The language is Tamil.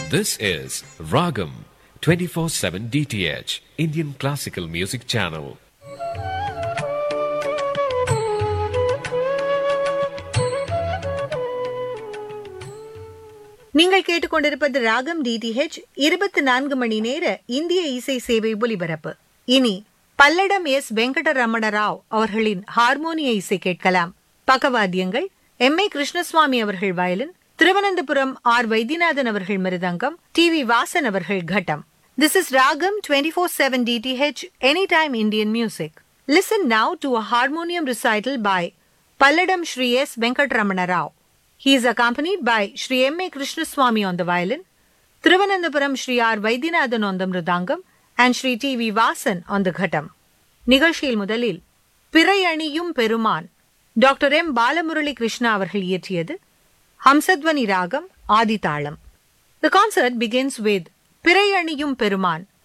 This is Ragam 24/7 DTH Indian Classical Music Channel. நீங்கள் கேட்டுக்கொண்டிருப்பது ராகம் டிடிஹெச் இருபத்தி நான்கு மணி நேர இந்திய இசை சேவை ஒலிபரப்பு இனி பல்லடம் எஸ் வெங்கடரமண ராவ் அவர்களின் ஹார்மோனிய இசை கேட்கலாம் பக்கவாத்தியங்கள் எம் ஏ கிருஷ்ணசுவாமி அவர்கள் வயலின் திருவனந்தபுரம் ஆர் வைத்தியநாதன் அவர்கள் மிருதங்கம் டி வி வாசன் அவர்கள் கட்டம் this is Raagam twenty four seven DTH any time Indian music listen now to a harmonium recital by Palladam Sri S Venkataramana Rao He is accompanied by Sri M. A. Krishnaswamy on the violin, Thiruvananthapuram Sri R. Vaidyanathan on the mridangam, and Sri T. V. Vasan on the ghatam. நிகழ்ச்சியில் முதலில் பிறை அணியும் பெருமான் டாக்டர் எம் பாலமுரளி கிருஷ்ணா அவர்கள் இயற்றியது ஹம்சத்வனி ராகம் ஆதிதாளம் The concert begins with பிறை அணியும் பெருமான்